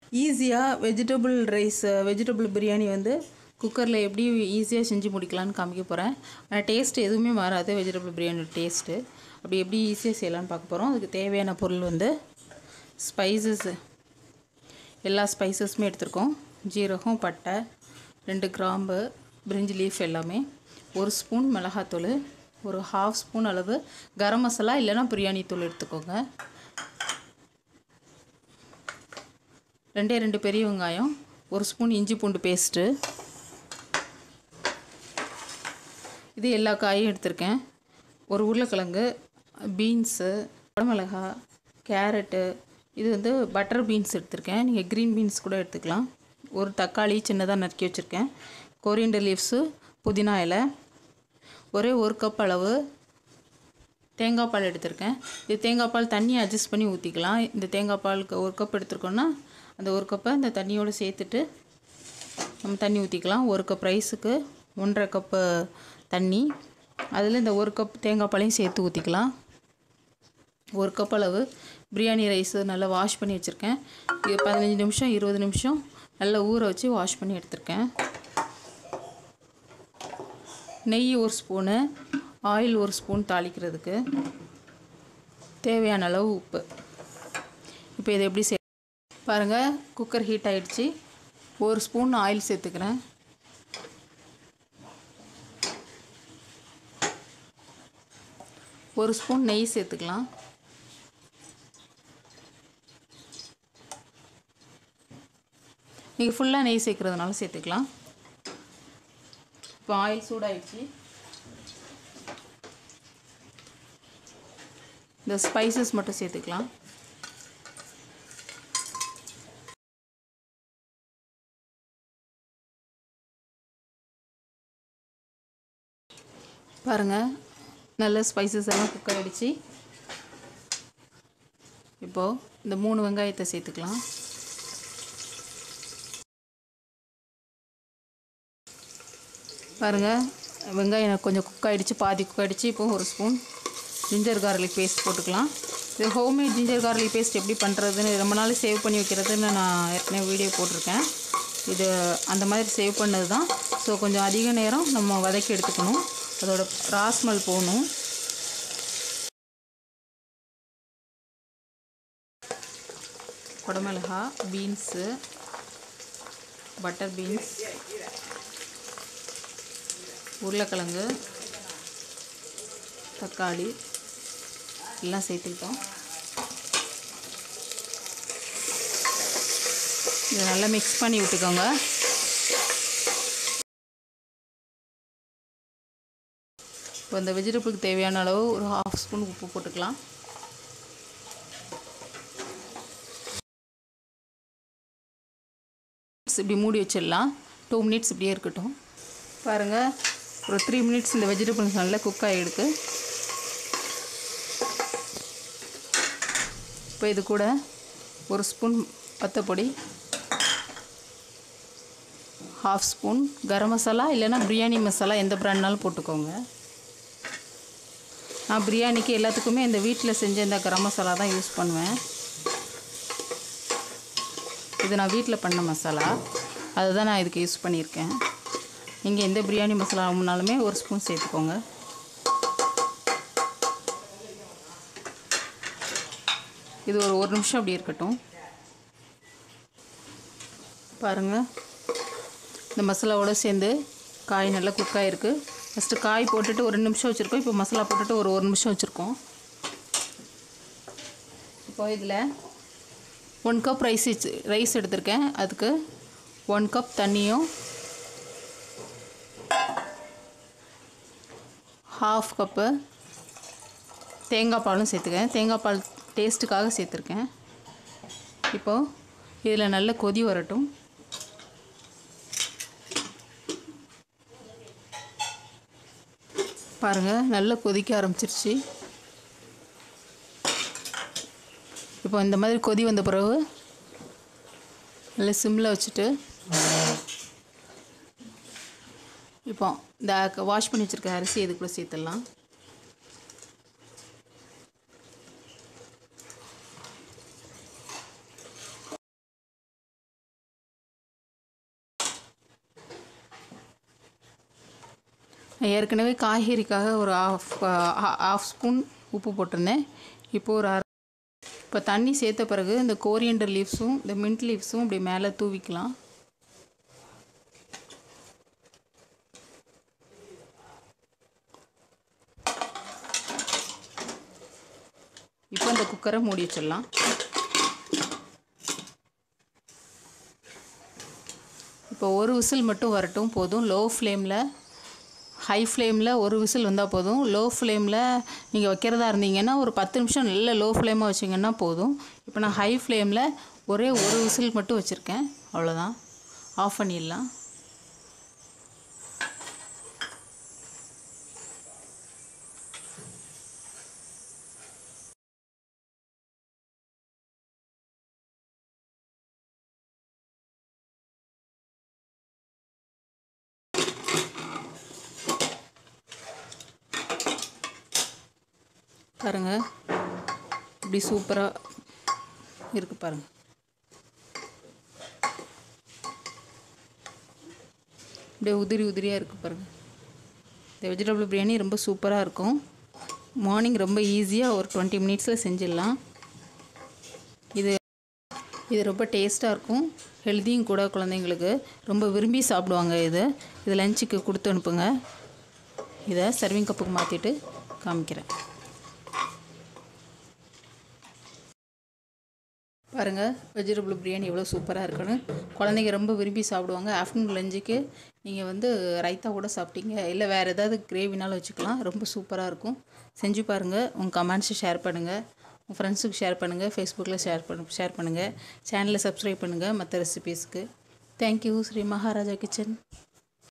ஈஸியாக vegetable rice vegetable biryani வந்து குக்கரில் எப்படி ஈஸியாக செஞ்சு முடிக்கலான்னு காமிக்க போகிறேன் ஆனால் டேஸ்ட் எதுவுமே மாறாது வெஜிடபிள் பிரியாணியோட டேஸ்ட்டு அப்படி எப்படி ஈஸியாக செய்யலான்னு பார்க்க போகிறோம் அதுக்கு தேவையான பொருள் வந்து ஸ்பைசஸ் எல்லா ஸ்பைசஸுமே எடுத்திருக்கோம் ஜீரகம் பட்டை ரெண்டு கிராம்பு பிரிஞ்சி லீஃப் எல்லாமே ஒரு ஸ்பூன் மிளகாத்தூள் ஒரு ஹாஃப் ஸ்பூன் அளவு கரம் மசாலா இல்லைன்னா பிரியாணி தூள் எடுத்துக்கோங்க ரெண்டே ரெண்டு பெரிய வெங்காயம் ஒரு ஸ்பூன் இஞ்சி பூண்டு பேஸ்ட்டு இது எல்லா காயும் எடுத்திருக்கேன் ஒரு உருளைக்கிழங்கு பீன்ஸு குடமிளகா கேரட்டு இது வந்து பட்டர் பீன்ஸ் எடுத்திருக்கேன் நீங்கள் க்ரீன் பீன்ஸ் கூட எடுத்துக்கலாம் ஒரு தக்காளி சின்னதாக நறுக்கி வச்சுருக்கேன் கொரியண்டர் லீவ்ஸு புதினா இலை ஒரே ஒரு கப் அளவு தேங்காய் பால் எடுத்திருக்கேன் இது தேங்காய் பால் தண்ணி அட்ஜஸ்ட் பண்ணி ஊற்றிக்கலாம் இந்த தேங்காய் பாலுக்கு ஒரு கப் எடுத்துருக்கோன்னா அந்த ஒரு கப்பை இந்த தண்ணியோடு சேர்த்துட்டு நம்ம தண்ணி ஊற்றிக்கலாம் ஒரு கப் ரைஸுக்கு ஒன்றரை கப்பு தண்ணி அதில் இந்த ஒரு கப் தேங்காய் பாலையும் சேர்த்து ஊற்றிக்கலாம் ஒரு கப் அளவு பிரியாணி ரைஸு நல்லா வாஷ் பண்ணி வச்சுருக்கேன் இது பதினஞ்சு நிமிஷம் இருபது நிமிஷம் நல்லா ஊற வச்சு வாஷ் பண்ணி எடுத்திருக்கேன் நெய் ஒரு ஸ்பூனு ஆயில் ஒரு ஸ்பூன் தாளிக்கிறதுக்கு தேவையான அளவு உப்பு இப்போ இதை எப்படி சே பாருங்கள் குக்கர் ஹீட் ஆகிடுச்சு ஒரு ஸ்பூன் ஆயில் சேர்த்துக்கிறேன் ஒரு ஸ்பூன் நெய் சேர்த்துக்கலாம் நீங்கள் ஃபுல்லாக நெய் சேர்க்குறதுனால சேர்த்துக்கலாம் இப்போ ஆயில் சூடாயிடுச்சு இந்த ஸ்பைசஸ் மட்டும் சேர்த்துக்கலாம் பாருங்கள் நல்ல ஸ்பைசஸ் எல்லாம் குக்கர் அடித்து இப்போது இந்த மூணு வெங்காயத்தை சேர்த்துக்கலாம் பாருங்கள் வெங்காயம் எனக்கு கொஞ்சம் குக் ஆகிடுச்சு பாதி குக் ஆகிடுச்சு இப்போ ஒரு ஸ்பூன் ஜிஞ்சர் கார்லிக் பேஸ்ட் போட்டுக்கலாம் இது ஹோம்மேட் ஜிஞ்சர் கார்லிக் பேஸ்ட் எப்படி பண்ணுறதுன்னு ரொம்ப நாள் சேவ் பண்ணி வைக்கிறதுன்னு நான் ஏற்கனவே வீடியோ போட்டிருக்கேன் இது அந்த மாதிரி சேவ் பண்ணது தான் ஸோ கொஞ்சம் அதிக நேரம் நம்ம வதக்கி எடுத்துக்கணும் அதோட ராஸ்மல் போகணும் குடமிளகா பீன்ஸு பட்டர் பீன்ஸ் உருளைக்கிழங்கு தக்காளி எல்லாம் சேர்த்துக்கிட்டோம் இதை நல்லா மிக்ஸ் பண்ணி விட்டுக்கோங்க இப்போ இந்த வெஜிடபிளுக்கு தேவையான அளவு ஒரு ஹாஃப் ஸ்பூன் உப்பு போட்டுக்கலாம் இப்படி மூடி வச்சிடலாம் டூ மினிட்ஸ் இப்படியே இருக்கட்டும் பாருங்கள் ஒரு த்ரீ மினிட்ஸ் இந்த வெஜிடபிள்ஸ் நல்லா குக் ஆகிடுது இப்போ இது கூட ஒரு ஸ்பூன் பத்தப்பொடி ஹாஃப் ஸ்பூன் கரம் மசாலா இல்லைன்னா பிரியாணி மசாலா எந்த பிராண்ட்னாலும் போட்டுக்கோங்க நான் பிரியாணிக்கு எல்லாத்துக்குமே இந்த வீட்டில் செஞ்ச இந்த கரம் மசாலா தான் யூஸ் பண்ணுவேன் இது நான் வீட்டில் பண்ண மசாலா அதுதான் நான் இதுக்கு யூஸ் பண்ணியிருக்கேன் நீங்கள் எந்த பிரியாணி மசாலா முன்னாலுமே ஒரு ஸ்பூன் சேர்த்துக்கோங்க இது ஒரு ஒரு நிமிஷம் அப்படி இருக்கட்டும் பாருங்கள் இந்த மசாலாவோடு சேர்ந்து காய் நல்லா குக் ஆகிருக்கு ஃபஸ்ட்டு காய் போட்டுட்டு ஒரு ரெண்டு நிமிஷம் வச்சுருக்கோம் இப்போ மசாலா போட்டுட்டு ஒரு ஒரு நிமிஷம் வச்சுருக்கோம் இப்போ இதில் ஒன் கப் ரைஸ் ரைஸ் எடுத்திருக்கேன் அதுக்கு ஒன் கப் தண்ணியும் ஹாஃப் கப்பு தேங்காய் பாலும் சேர்த்துக்கேன் தேங்காய் பால் டேஸ்ட்டுக்காக சேர்த்துருக்கேன் இப்போது இதில் நல்ல கொதி வரட்டும் பாருங்கள் நல்லா கொதிக்க ஆரம்பிச்சிருச்சு இப்போ இந்த மாதிரி கொதி வந்த பிறகு நல்லா சிம்மில் வச்சுட்டு இப்போ இந்த வாஷ் பண்ணி வச்சுருக்க அரிசி இதுக்குள்ளே சேர்த்துடலாம் நான் ஏற்கனவே காய்கறிக்காக ஒரு ஆஃப் ஆஃப் ஸ்பூன் உப்பு போட்டிருந்தேன் இப்போது ஒரு அரை இப்போ தண்ணி சேர்த்த பிறகு இந்த கோரியண்டர் லீவ்ஸும் இந்த மின்ட் லீவ்ஸும் இப்படி மேலே தூவிக்கலாம் இப்போ இந்த குக்கரை மூடி வச்சிடலாம் இப்போ ஒரு விசில் மட்டும் வரட்டும் போதும் லோ ஃப்ளேமில் ஹை ஃப்ளேமில் ஒரு விசில் வந்தால் போதும் லோ ஃப்ளேமில் நீங்கள் வைக்கிறதா இருந்தீங்கன்னா ஒரு பத்து நிமிஷம் நல்ல லோ ஃப்ளேமாக வச்சிங்கன்னா போதும் இப்போ நான் ஹை ஃப்ளேமில் ஒரே ஒரு விசில் மட்டும் வச்சுருக்கேன் அவ்வளோதான் ஆஃப் பண்ணிடலாம் பாருங்க இப்படி சூப்பராக இருக்குது பாருங்க அப்படியே உதிரி உதிரியாக இருக்குது பாருங்க இந்த வெஜிடபிள் பிரியாணி ரொம்ப சூப்பராக இருக்கும் மார்னிங் ரொம்ப ஈஸியாக ஒரு டுவெண்ட்டி மினிட்ஸில் செஞ்சிடலாம் இது இது ரொம்ப டேஸ்ட்டாக இருக்கும் ஹெல்த்தியும் கூட குழந்தைங்களுக்கு ரொம்ப விரும்பி சாப்பிடுவாங்க இது இது லஞ்சுக்கு கொடுத்து அனுப்புங்க இதை சர்விங் கப்புக்கு மாற்றிட்டு காமிக்கிறேன் பாருங்கள் வெஜிடபிள் பிரியாணி எவ்வளோ சூப்பராக இருக்குன்னு குழந்தைங்க ரொம்ப விரும்பி சாப்பிடுவாங்க ஆஃப்டர்நூன் லஞ்சுக்கு நீங்கள் வந்து ரைத்தா கூட சாப்பிட்டீங்க இல்லை வேறு ஏதாவது கிரேவினாலும் வச்சுக்கலாம் ரொம்ப சூப்பராக இருக்கும் செஞ்சு பாருங்கள் உங்கள் கமெண்ட்ஸை ஷேர் பண்ணுங்கள் உங்கள் ஃப்ரெண்ட்ஸுக்கு ஷேர் பண்ணுங்கள் ஃபேஸ்புக்கில் ஷேர் பண்ணு ஷேர் பண்ணுங்கள் சேனலை சப்ஸ்கிரைப் பண்ணுங்கள் மற்ற ரெசிபீஸ்க்கு தேங்க்யூ ஸ்ரீ மகாராஜா கிச்சன்